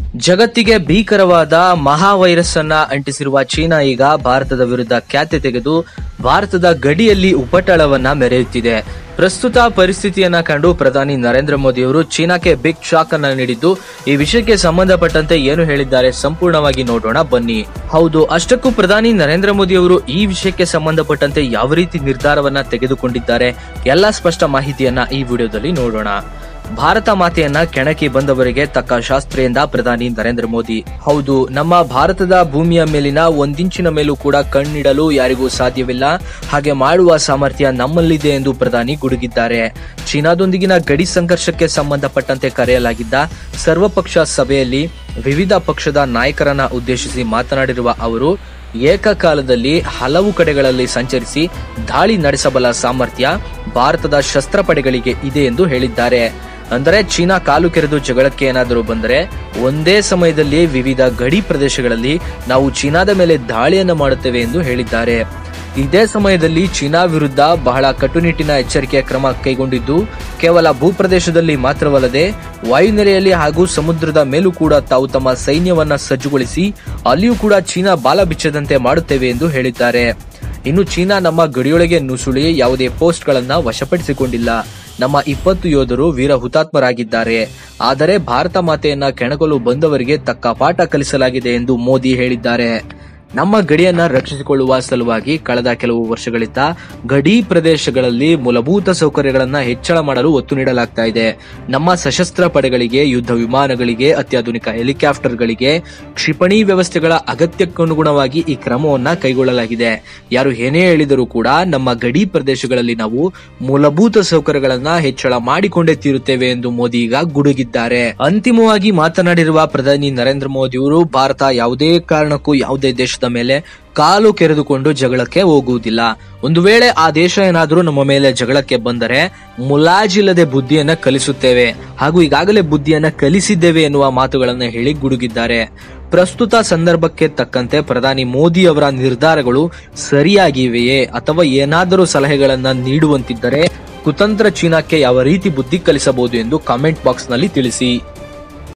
ಜಗತ್ತಿಗೆ ಭೀಕರವಾದ ಮಹಾ ವೈರಸ್ ಅನ್ನ ಅಂಟಿಸಿರುವ ಚೀನಾ ಈಗ ಭಾರತದ ವಿರುದ್ಧ ಖ್ಯಾತೆ ತೆಗೆದು ಭಾರತದ ಗಡಿಯಲ್ಲಿ ಉಪಟಳವನ್ನ ಮೆರೆಯುತ್ತಿದೆ ಪ್ರಸ್ತುತ ಪರಿಸ್ಥಿತಿಯನ್ನ ಕಂಡು ಪ್ರಧಾನಿ ನರೇಂದ್ರ ಮೋದಿ ಅವರು ಚೀನಾಕ್ಕೆ ಬಿಗ್ ಶಾಕ್ ಅನ್ನ ನೀಡಿದ್ದು ಈ ವಿಷಯಕ್ಕೆ ಸಂಬಂಧಪಟ್ಟಂತೆ ಏನು ಹೇಳಿದ್ದಾರೆ ಸಂಪೂರ್ಣವಾಗಿ ನೋಡೋಣ ಬನ್ನಿ ಹೌದು ಅಷ್ಟಕ್ಕೂ ಪ್ರಧಾನಿ ನರೇಂದ್ರ ಮೋದಿ ಅವರು ಈ ವಿಷಯಕ್ಕೆ ಸಂಬಂಧಪಟ್ಟಂತೆ ಯಾವ ರೀತಿ ನಿರ್ಧಾರವನ್ನ ತೆಗೆದುಕೊಂಡಿದ್ದಾರೆ ಎಲ್ಲಾ ಸ್ಪಷ್ಟ ಮಾಹಿತಿಯನ್ನ ಈ ವಿಡಿಯೋದಲ್ಲಿ ನೋಡೋಣ ಭಾರತ ಮಾತೆಯನ್ನ ಕೆಣಕಿ ಬಂದವರಿಗೆ ತಕ್ಕ ಶಾಸ್ತ್ರೆಯಿಂದ ಪ್ರಧಾನಿ ನರೇಂದ್ರ ಮೋದಿ ಹೌದು ನಮ್ಮ ಭಾರತದ ಭೂಮಿಯ ಮೇಲಿನ ಒಂದಿಂಚಿನ ಮೇಲೂ ಕೂಡ ಕಣ್ಣಿಡಲು ಯಾರಿಗೂ ಸಾಧ್ಯವಿಲ್ಲ ಹಾಗೆ ಮಾಡುವ ಸಾಮರ್ಥ್ಯ ನಮ್ಮಲ್ಲಿದೆ ಎಂದು ಪ್ರಧಾನಿ ಗುಡುಗಿದ್ದಾರೆ ಚೀನಾದೊಂದಿಗಿನ ಗಡಿ ಸಂಘರ್ಷಕ್ಕೆ ಸಂಬಂಧಪಟ್ಟಂತೆ ಕರೆಯಲಾಗಿದ್ದ ಸರ್ವಪಕ್ಷ ಸಭೆಯಲ್ಲಿ ವಿವಿಧ ಪಕ್ಷದ ನಾಯಕರನ್ನ ಉದ್ದೇಶಿಸಿ ಮಾತನಾಡಿರುವ ಅವರು ಏಕಕಾಲದಲ್ಲಿ ಹಲವು ಕಡೆಗಳಲ್ಲಿ ಸಂಚರಿಸಿ ದಾಳಿ ನಡೆಸಬಲ್ಲ ಸಾಮರ್ಥ್ಯ ಭಾರತದ ಶಸ್ತ್ರಪಡೆಗಳಿಗೆ ಇದೆ ಎಂದು ಹೇಳಿದ್ದಾರೆ ಅಂದರೆ ಚೀನಾ ಕಾಲು ಕೆರೆದು ಜಗಳಕ್ಕೆ ಏನಾದರೂ ಬಂದರೆ ಒಂದೇ ಸಮಯದಲ್ಲಿ ವಿವಿಧ ಗಡಿ ಪ್ರದೇಶಗಳಲ್ಲಿ ನಾವು ಚೀನಾದ ಮೇಲೆ ದಾಳಿಯನ್ನು ಮಾಡುತ್ತೇವೆ ಎಂದು ಹೇಳಿದ್ದಾರೆ ಇದೇ ಸಮಯದಲ್ಲಿ ಚೀನಾ ವಿರುದ್ಧ ಬಹಳ ಕಟ್ಟುನಿಟ್ಟಿನ ಎಚ್ಚರಿಕೆಯ ಕ್ರಮ ಕೈಗೊಂಡಿದ್ದು ಕೇವಲ ಭೂಪ್ರದೇಶದಲ್ಲಿ ಮಾತ್ರವಲ್ಲದೆ ವಾಯುನೆಲೆಯಲ್ಲಿ ಹಾಗೂ ಸಮುದ್ರದ ಮೇಲೂ ಕೂಡ ತಾವು ತಮ್ಮ ಸೈನ್ಯವನ್ನ ಸಜ್ಜುಗೊಳಿಸಿ ಅಲ್ಲಿಯೂ ಕೂಡ ಚೀನಾ ಬಾಲ ಬಿಚ್ಚದಂತೆ ಮಾಡುತ್ತೇವೆ ಎಂದು ಹೇಳಿದ್ದಾರೆ ಇನ್ನು ಚೀನಾ ನಮ್ಮ ಗಡಿಯೊಳಗೆ ನುಸುಳಿ ಯಾವುದೇ ಪೋಸ್ಟ್ಗಳನ್ನ ವಶಪಡಿಸಿಕೊಂಡಿಲ್ಲ ನಮ್ಮ ಇಪ್ಪತ್ತು ಯೋಧರು ವೀರ ಹುತಾತ್ಮರಾಗಿದ್ದಾರೆ ಆದರೆ ಭಾರತ ಮಾತೆಯನ್ನ ಕೆಣಕಲು ಬಂದವರಿಗೆ ತಕ್ಕ ಪಾಠ ಕಲಿಸಲಾಗಿದೆ ಎಂದು ಮೋದಿ ಹೇಳಿದ್ದಾರೆ ನಮ್ಮ ಗಡಿಯನ್ನ ರಕ್ಷಿಸಿಕೊಳ್ಳುವ ಸಲುವಾಗಿ ಕಳೆದ ಕೆಲವು ವರ್ಷಗಳಿಂದ ಗಡಿ ಪ್ರದೇಶಗಳಲ್ಲಿ ಮೂಲಭೂತ ಸೌಕರ್ಯಗಳನ್ನ ಹೆಚ್ಚಳ ಮಾಡಲು ಒತ್ತು ನೀಡಲಾಗ್ತಾ ಇದೆ ನಮ್ಮ ಸಶಸ್ತ್ರ ಪಡೆಗಳಿಗೆ ಯುದ್ಧ ವಿಮಾನಗಳಿಗೆ ಅತ್ಯಾಧುನಿಕ ಹೆಲಿಕಾಪ್ಟರ್ಗಳಿಗೆ ಕ್ಷಿಪಣಿ ವ್ಯವಸ್ಥೆಗಳ ಅಗತ್ಯಕ್ಕನುಗುಣವಾಗಿ ಈ ಕ್ರಮವನ್ನ ಕೈಗೊಳ್ಳಲಾಗಿದೆ ಯಾರು ಏನೇ ಹೇಳಿದರೂ ಕೂಡ ನಮ್ಮ ಗಡಿ ಪ್ರದೇಶಗಳಲ್ಲಿ ನಾವು ಮೂಲಭೂತ ಸೌಕರ್ಯಗಳನ್ನ ಹೆಚ್ಚಳ ಮಾಡಿಕೊಂಡೇ ತೀರುತ್ತೇವೆ ಎಂದು ಮೋದಿ ಈಗ ಗುಡುಗಿದ್ದಾರೆ ಅಂತಿಮವಾಗಿ ಮಾತನಾಡಿರುವ ಪ್ರಧಾನಿ ನರೇಂದ್ರ ಮೋದಿ ಅವರು ಭಾರತ ಯಾವುದೇ ಕಾರಣಕ್ಕೂ ಯಾವುದೇ ದೇಶದ ಮೇಲೆ ಕಾಲು ಕೆರೆದುಕೊಂಡು ಜಗಳಕ್ಕೆ ಹೋಗುವುದಿಲ್ಲ ಒಂದು ವೇಳೆ ಆ ದೇಶ ಏನಾದರೂ ನಮ್ಮ ಮೇಲೆ ಜಗಳಕ್ಕೆ ಬಂದರೆ ಮುಲಾಜಿಲ್ಲದೆ ಬುದ್ಧಿಯನ್ನ ಕಲಿಸುತ್ತೇವೆ ಹಾಗೂ ಈಗಾಗಲೇ ಬುದ್ಧಿಯನ್ನ ಕಲಿಸಿದ್ದೇವೆ ಎನ್ನುವ ಮಾತುಗಳನ್ನ ಹೇಳಿ ಗುಡುಗಿದ್ದಾರೆ ಪ್ರಸ್ತುತ ಸಂದರ್ಭಕ್ಕೆ ತಕ್ಕಂತೆ ಪ್ರಧಾನಿ ಮೋದಿ ಅವರ ನಿರ್ಧಾರಗಳು ಸರಿಯಾಗಿವೆಯೇ ಅಥವಾ ಏನಾದರೂ ಸಲಹೆಗಳನ್ನ ನೀಡುವಂತಿದ್ದರೆ ಕುತಂತ್ರ ಚೀನಾಕ್ಕೆ ಯಾವ ರೀತಿ ಬುದ್ಧಿ ಕಲಿಸಬಹುದು ಎಂದು ಕಾಮೆಂಟ್ ಬಾಕ್ಸ್ ನಲ್ಲಿ ತಿಳಿಸಿ